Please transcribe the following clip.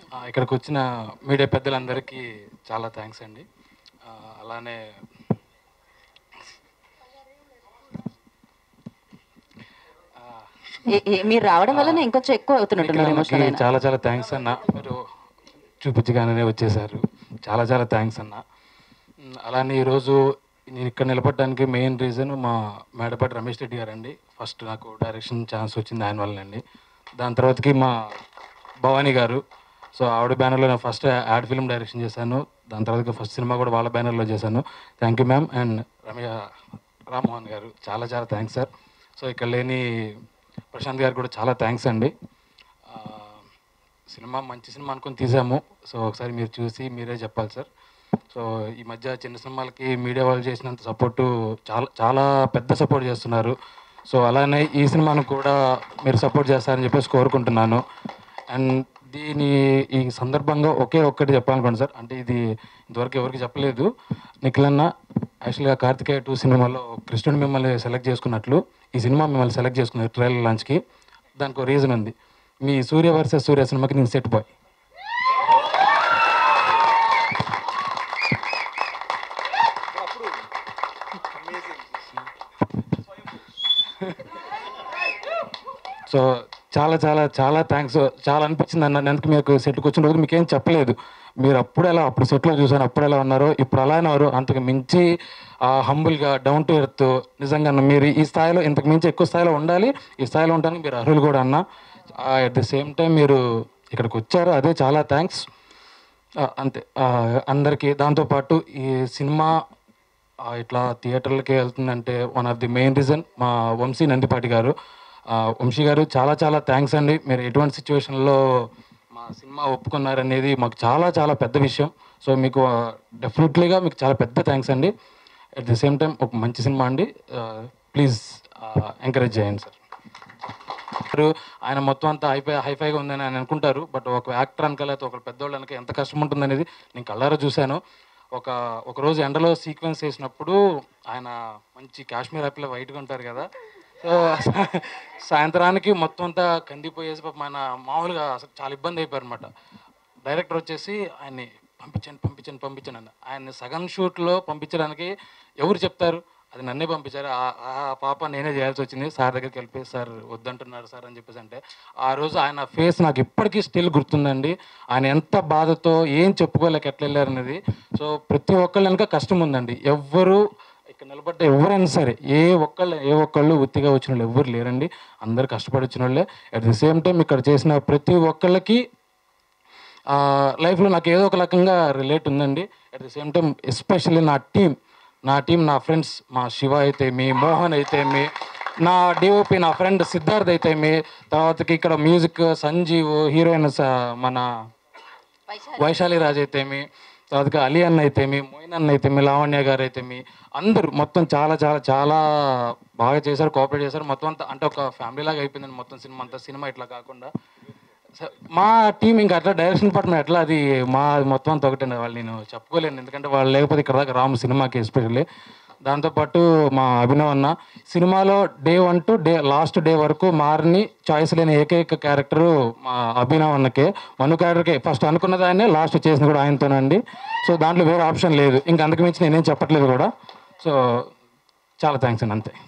ఆ, ఇక్కడికి వచ్చిన మీడియా పెద్దలందరికీ చాలా థ్యాంక్స్ అండి ఆ, అలానే ఏ- ఏ- మీరు రావడం వల్ల ఇంకొంచెం ఎక్కువ అవుతున్నట్టున్నారు ఎమోషనల్ మీకు చాలా చాలా థ్యాంక్స్ అన్న మీరు చూపించగానే వచ్చేసారు చాలా చాలా థ్యాంక్స్ అన్న ఉమ్, అలానే ఈరోజు నేను ఇక్కడ నిలబడడానికి మెయిన్ రీజన్ మా మేడపాటి రమేష్ రెడ్డి గారు అండి ఫస్ట్ నాకు డైరెక్షన్ ఛాన్స్ వచ్చింది ఆయన వల్లనండి దాని తర్వాతకి మా భవానీ గారు సో ఆవిడ బ్యానర్లో నేను ఫస్ట్ యాడ్ ఫిల్మ్ డైరెక్షన్ చేశాను దాని తర్వాత ఫస్ట్ సినిమా కూడా వాళ్ళ బ్యానర్లో చేశాను thank you ma'am and Ramya Rammohan garu చాలా చాలా థ్యాంక్స్ సార్ సో ఇక్కడ లేని ప్రశాంత్ గారు కూడా చాలా థ్యాంక్స్ అండి ఆ, సినిమా మంచి సినిమా అనుకొని తీసాము సో ఒకసారి మీరు చూసి మీరే చెప్పాలి సార్ సో ఈ మధ్య చిన్న సినిమాలకి మీడియా వాళ్ళు చేసినంత సపోర్టు చాలా చాలా పెద్ద సపోర్ట్ చేస్తున్నారు సో అలానే ఈ సినిమాను కూడా మీరు సపోర్ట్ చేస్తారని చెప్పేసి కోరుకుంటున్నాను అండ్ దీని ఈ సందర్భంగా ఒకే ఒక్కటి చెప్పాలనుకోండి సార్ అంటే ఇది ఇంతవరకు ఎవరికి చెప్పలేదు నిఖిలన్న యాక్చువల్గా కార్తికేయ టూ సినిమాలో కృష్ణుడు మిమ్మల్ని సెలెక్ట్ చేసుకున్నట్లు ఈ సినిమా మిమ్మల్ని సెలెక్ట్ చేసుకున్నారు ట్రైలర్ లాంచ్కి దానికి ఒక రీజన్ ఉంది మీ సూర్య వర్సెస్ సూర్య సినిమాకి నేను సెట్ బాయ్ సో చాలా చాలా చాలా థ్యాంక్స్ చాలా అనిపించింది అన్న నేను మీకు సెట్కి వచ్చిన రోజు మీకేం చెప్పలేదు మీరు అప్పుడు ఎలా అప్పుడు సెట్లో చూసాను అప్పుడు ఎలా ఉన్నారో ఇప్పుడు అలానే ఉన్నారు అంతకు మించి హంబుల్గా డౌన్ టు ఎర్త్ నిజంగా అన్న మీరు ఈ స్థాయిలో ఇంతకు మించి ఎక్కువ స్థాయిలో ఉండాలి ఈ స్థాయిలో ఉండడానికి మీరు అర్హులు కూడా అన్న అట్ ది సేమ్ టైం మీరు ఇక్కడికి వచ్చారు అదే చాలా థ్యాంక్స్ అంతే ఆ, అందరికీ దాంతోపాటు ఈ సినిమా ఆ, ఇట్లా థియేటర్లకి వెళ్తుందంటే one of the main reason మా వంశీ నందిపాటి గారు ఆ, వంశీ గారు చాలా చాలా థ్యాంక్స్ అండి మీరు ఎటువంటి సిచ్యువేషన్లో మా సినిమా ఒప్పుకున్నారనేది మాకు చాలా చాలా పెద్ద విషయం సో మీకు డెఫినెట్లీగా మీకు చాలా పెద్ద థ్యాంక్స్ అండి అట్ ది సేమ్ టైం ఒక మంచి సినిమా అండి ప్లీజ్ ఎంకరేజ్ చేయండి సార్ ఇప్పుడు ఆయన మొత్తం అంతా హైఫై హైఫైగా ఉందని ఆయన అనుకుంటారు బట్ ఒక యాక్టర్ అనకాల ఒక పెద్దోళ్ళు అనక ఎంత కష్టం ఉంటుందనేది నేను కళ్ళారా చూశాను ఒక ఒక రోజు ఎండలో సీక్వెన్స్ చేసినప్పుడు ఆయన మంచి కాశ్మీర్ యాపిల్ వైట్గా ఉంటారు కదా సో సాయంత్రానికి మొత్తం అంతా కందిపోయేసి పాపం ఆయన మామూలుగా అసలు చాలా ఇబ్బంది అయిపోయారు అనమాట డైరెక్టర్ వచ్చేసి ఆయన్ని పంపించండి పంపించండి పంపించండి అన్న ఆయన్ని సగం షూట్లో పంపించడానికి ఎవరు చెప్తారు అది నన్నే పంపించారు ఆ- ఆ పాప నేనే చేయాల్సి వచ్చింది సార్ దగ్గరికి వెళ్ళిపోయి సార్ వద్దంటున్నారు సార్ అని చెప్పేసి అంటే ఆ రోజు ఆయన ఫేస్ నాకు ఇప్పటికీ స్టిల్ గుర్తుందండి ఆయన ఎంత బాధతో ఏం చెప్పుకోలేక ఎట్లా వెళ్ళారు అనేది సో ప్రతి ఒక్కళ్ళ వెనక కష్టం ఉందండి ఎవ్వరు ఇక్కడ నిలబడ్డ ఎవరైనా సరే ఏ ఒక్కళ్ళు ఏ ఒక్కళ్ళు ఉత్తిగా వచ్చిన వాళ్ళు ఎవరు లేరండి అందరు కష్టపడి వచ్చిన వాళ్ళే అట్ ది సేమ్ టైం ఇక్కడ చేసిన ప్రతి ఒక్కళ్ళకి లైఫ్లో నాకు ఏదో ఒక రకంగా రిలేట్ ఉందండి at the same time especially నా టీం నా టీం నా ఫ్రెండ్స్ మా శివ అయితే మీ మోహన్ అయితే మీ నా డిఓపి నా ఫ్రెండ్ సిద్ధార్థ్ అయితే మీ తర్వాతకి ఇక్కడ మ్యూజిక్ సంజీవ్ హీరోయిన్ స- మన వైశాలి రాజ్ అయితేమి తర్వాత అలీ అన్న అయితేమి మోయిన్ అన్న అయితేమి లావణ్య గారు అయితేమి అందరూ మొత్తం చాలా చాలా చాలా బాగా చేశారు కోఆపరేట్ చేశారు మొత్తం అంతా అంటే ఒక ఫ్యామిలీ లాగా అయిపోయిందండి మొత్తం సినిమా అంతా సినిమా ఇట్లా కాకుండా స- మా టీం ఇంకా అట్లా డైరెక్షన్ డిపార్ట్మెంట్ ఎట్లా అది మా మొత్తం అంతా ఒకటే వాళ్ళు నేను చెప్పుకోలేను ఎందుకంటే వాళ్ళు లేకపోతే ఇక్కడ దాకా రాము సినిమాకి ఎస్పెషల్లీ దాంతోపాటు మా అభినవ్ అన్న సినిమాలో day one to day last day వరకు మారిని చాయిస్ లేని ఏకైక క్యారెక్టరు మా అభినవ్ అన్నకే మను క్యారెక్టర్కే ఫస్ట్ అనుకున్న దాన్నే లాస్ట్ చేసింది కూడా ఆయనతోనండి సో దాంట్లో వేరే ఆప్షన్ లేదు ఇంకా అంతకు మించి నేనేం చెప్పట్లేదు కూడా సో చాలా థ్యాంక్స్ అండి అంతే